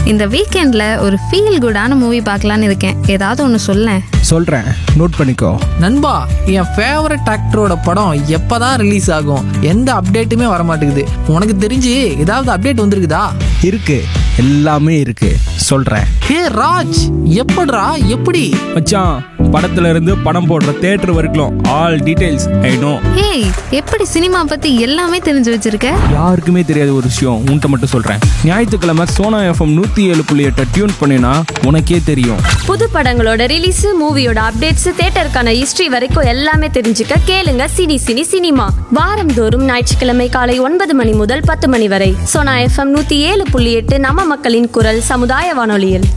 இந்த வீக்கெண்ட்ல ஒரு ஃபீல் குடான மூவி பார்க்கலான்னு இருக்கேன் ஏதாவது ஒன்று சொல்லேன் சொல்கிறேன் நோட் பண்ணிக்கோ நண்பா என் ஃபேவரட் ஆக்டரோட படம் எப்பதான் ரிலீஸ் ஆகும் எந்த அப்டேட்டுமே வர மாட்டேங்குது உனக்கு தெரிஞ்சு ஏதாவது அப்டேட் வந்திருக்குதா இருக்கு எல்லாமே இருக்கு சொல்கிறேன் ஹே ராஜ் எப்படிடா எப்படி மச்சான் படத்துல இருந்து படம் போடுற தேட்டர் வரைக்கும் all details I know hey எப்படி சினிமா பத்தி எல்லாமே தெரிஞ்சு வச்சிருக்க யாருக்குமே தெரியாத ஒரு விஷயம் உன்கிட்ட மட்டும் சொல்கிறேன் ஞாயிற்றுக்கிழமை சோனா எஃப்எம் நூற்றி ஏழு புள்ளி எட்டை டியூன் பண்ணினா உனக்கே தெரியும் புது படங்களோட ரிலீஸ் மூவியோட அப்டேட்ஸ் தியேட்டருக்கான ஹிஸ்டரி வரைக்கும் எல்லாமே தெரிஞ்சுக்க கேளுங்க சினி சினி சினிமா வாரந்தோறும் ஞாயிற்றுக்கிழமை காலை ஒன்பது மணி முதல் பத்து மணி வரை சோனா எஃப்எம் நூத்தி ஏழு புள்ளி எட்டு நம்ம மக்களின் குரல் சமுதாய வானொலியில்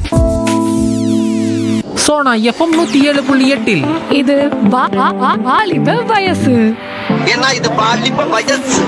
ஸோ நான் எஃப்எம் நூற்றி ஏழு புள்ளி எட்டில் இது வா- வா- வா- வாலிப வயசு ஏன்னா இது பாலிப்ப வயசு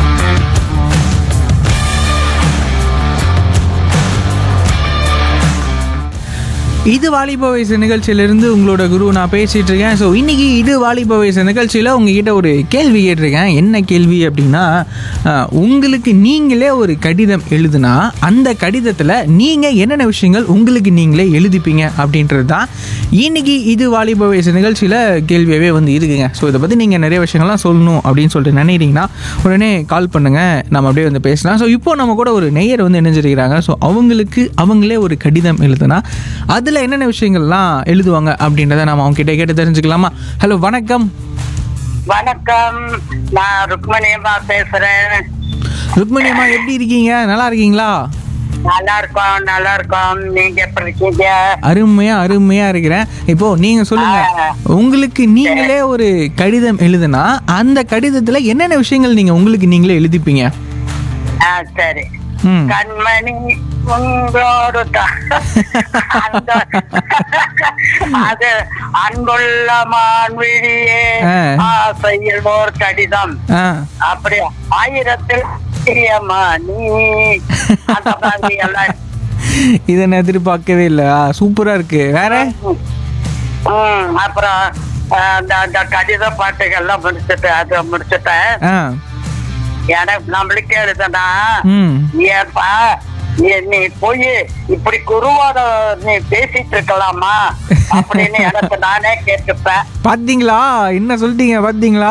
இது வாலிப வயசு நிகழ்ச்சியிலிருந்து உங்களோட குரு நான் பேசிட்டு இருக்கேன் ஸோ இன்னைக்கு இது வாலிப வயசு நிகழ்ச்சியில் உங்ககிட்ட ஒரு கேள்வி கேட்டிருக்கேன் என்ன கேள்வி அப்படின்னா அஹ், உங்களுக்கு நீங்களே ஒரு கடிதம் எழுதுனா அந்த கடிதத்தில் நீங்கள் என்னென்ன விஷயங்கள் உங்களுக்கு நீங்களே எழுதிப்பீங்க அப்படின்றது தான் இன்னைக்கு இது வாலிப வயசு நிகழ்ச்சியில் கேள்வியாகவே வந்து இருக்குங்க ஸோ இதை பற்றி நீங்கள் நிறைய விஷயங்கள்லாம் சொல்லணும் அப்படின்னு சொல்லிட்டு நினைக்கிறீங்கன்னா உடனே கால் பண்ணுங்கள் நம்ம அப்படியே வந்து பேசலாம் ஸோ இப்போ நம்ம கூட ஒரு நெய்யர் வந்து இணைஞ்சிருக்கிறாங்க ஸோ அவங்களுக்கு அவங்களே ஒரு கடிதம் எழுதுனா அதில் என்னென்ன விஷயங்கள்லாம் எழுதுவாங்க அப்படின்றத நம்ம அவங்க கிட்ட கேட்டு தெரிஞ்சுக்கலாமா ஹலோ வணக்கம் வணக்கம் நான் ருக்மணியம்மா பேசுறேன் ருக்மணி அம்மா எப்படி இருக்கீங்க நல்லா இருக்கீங்களா நல்லா இருக்கோம் நல்லா இருக்கோம் நீங்க எப்படி இருக்கீங்க அருமையா அருமையா இருக்கிறேன் இப்போ நீங்க சொல்லுங்க உங்களுக்கு நீங்களே ஒரு கடிதம் எழுதுனா அந்த கடிதத்துல என்னென்ன விஷயங்கள் நீங்க உங்களுக்கு நீங்களே எழுதிப்பீங்க ஆ சரி ம் கண்மணி உங்களோடு த- அந்த அது அன்புள்ள மான்விழியே ஆ. ஆசையில் ஓர் கடிதம் ஆ அப்படி ஆயிரத்தில் பிரியமா நீ அந்த மாதிரி எல்லாம் இதை நான் எதிர்பார்க்கவே இல்லை சூப்பரா இருக்கு வேற ம், அப்புறம் அஹ், அந்த அந்த கடித பாட்டுகள்லாம் முடிச்சுட்டு அது முடிச்சுட்டேன் ஆ எனக்கு நம்மளுக்கே எழுதுனா ம் ஏப்பா நீ- நீ போய் இப்படி குருவாத நீ பேசிட்டு இருக்கலாமா அப்படின்னு எனக்கு நானே கேட்டுப்பேன் பாத்தீங்களா என்ன சொல்லிட்டீங்க பாத்தீங்களா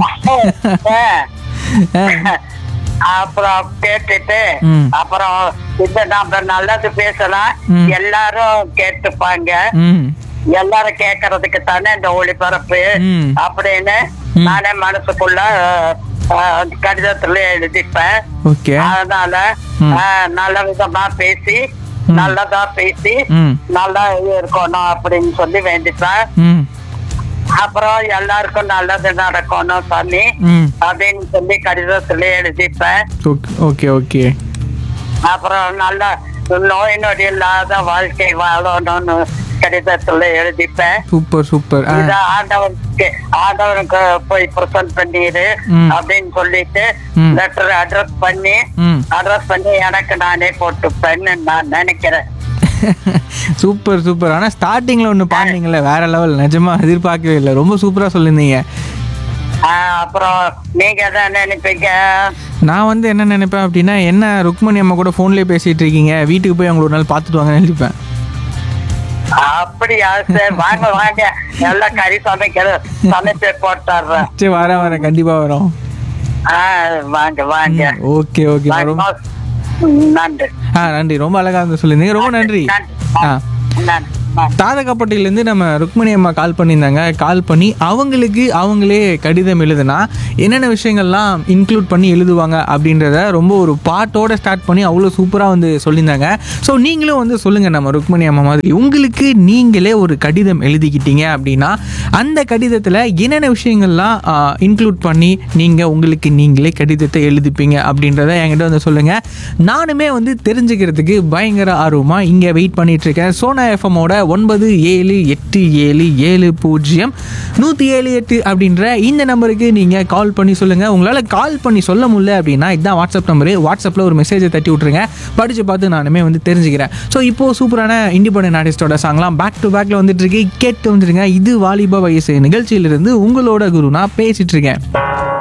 ஆ, அப்புறம் கேட்டுட்டு ம். அப்புறம் இந்த நம்ம நல்லது பேசலாம் ம். எல்லாரும் கேட்டுப்பாங்க ம் எல்லாரும் கேட்கறதுக்கு தானே இந்த ஒளிபரப்பு ம். அப்படின்னு ம். நானே மனசுக்குள்ள அஹ், அஹ், கடிதத்துல எழுதிப்பேன் ஓகே அதனால ம். அஹ், நல்ல விதமா பேசி ம். நல்லதா பேசி ம் நல்லா இருக்கணும் அப்படின்னு சொல்லி வேண்டிப்பேன் ம் அப்புறம் எல்லாருக்கும் நல்லது நடக்கணும் சாமி ம் அப்படின்னு சொல்லி கடிதத்துல எழுதிப்பேன் ஓகே ஓகே ஓகே அப்புறம் நல்ல நோய் நொடி இல்லாத வாழ்க்கை வாழணும்னு கடிதத்துல எழுதிப்பேன் சூப்பர் சூப்பர் ஆ இத ஆண்டவனுக்கு ஆண்டவனுக்கு போய் பிரசன்ட் பண்ணிடு ம். அப்படின்னு சொல்லிட்டு ம். லெட்டர் அட்ரஸ் பண்ணி ம் அட்ரஸ் பண்ணி எனக்கு நானே போட்டுப்பேன்னு நான் நினைக்கிறேன் சூப்பர் சூப்பர் ஆனால் ஸ்டார்டிங்கில் ஒன்று பாடினீங்களே வேற லெவல் நிஜமா எதிர்பார்க்கவே இல்லை ரொம்ப சூப்பராக சொல்லியிருந்தீங்க ஆஹ் அப்புறம் நீங்க என்ன நினைப்பீங்க நான் வந்து என்ன நினைப்பேன் அப்படின்னா என்ன ருக்மணி அம்மா கூட ஃபோன்லேயே பேசிகிட்டு இருக்கீங்க வீட்டுக்கு போய் அவங்கள ஒரு நாள் பார்த்துட்டு வாங்கன்னு நினைப்பேன் அப்படியா சரி வாங்க வாங்க நல்லா கறி சமைக்கிற சமைச்சு போட்டுறேன் சரி வரேன் வரேன் கண்டிப்பாக வரோம் ஆஹ் வாங்க வாங்க ஓகே ஓகே ரொம்ப வாங்க. நன்றி ஆ நன்றி ரொம்ப அழகாக இருந்து சொல்லியிருந்தீங்க ரொம்ப நன்றி ஆ நன்றி நன்றி தாதகப்பட்டியிலேருந்து நம்ம ருக்மணி அம்மா கால் பண்ணியிருந்தாங்க கால் பண்ணி அவங்களுக்கு அவங்களே கடிதம் எழுதுனா என்னென்ன விஷயங்கள்லாம் இன்க்ளூட் பண்ணி எழுதுவாங்க அப்படின்றத ரொம்ப ஒரு பாட்டோட ஸ்டார்ட் பண்ணி அவ்வளோ சூப்பராக வந்து சொல்லியிருந்தாங்க ஸோ நீங்களும் வந்து சொல்லுங்கள் நம்ம ருக்மணி அம்மா மாதிரி உங்களுக்கு நீங்களே ஒரு கடிதம் எழுதிக்கிட்டீங்க அப்படின்னா அந்த கடிதத்தில் என்னென்ன விஷயங்கள்லாம் இன்க்ளூட் பண்ணி நீங்கள் உங்களுக்கு நீங்களே கடிதத்தை எழுதிப்பீங்க அப்படின்றத என்கிட்ட வந்து சொல்லுங்கள் நானுமே வந்து தெரிஞ்சுக்கிறதுக்கு பயங்கர ஆர்வமாக இங்கே வெயிட் பண்ணிட்டு இருக்கேன் சோனா எஃப்எம்மோட ஒன்பது ஏழு எட்டு ஏழு ஏழு பூஜ்ஜியம் நூற்றி ஏழு எட்டு அப்படின்ற இந்த நம்பருக்கு நீங்கள் கால் பண்ணி சொல்லுங்கள் உங்களால் கால் பண்ணி சொல்ல முடியல அப்படின்னா இதுதான் வாட்ஸ்அப் நம்பரு வாட்ஸ்அப்பில் ஒரு மெசேஜை தட்டி விட்ருங்க படித்து பார்த்து நானுமே வந்து தெரிஞ்சுக்கிறேன் ஸோ இப்போது சூப்பரான இண்டிபெண்டன்ட் ஆர்டிஸ்டோட சாங்லாம் பேக் டு பேக்கில் வந்துட்டு இருக்கு கேட்டு வந்துருங்க இது வாலிப வயசு நிகழ்ச்சியிலிருந்து உங்களோட குரு நான் பேசிட்டு இருக்கேன்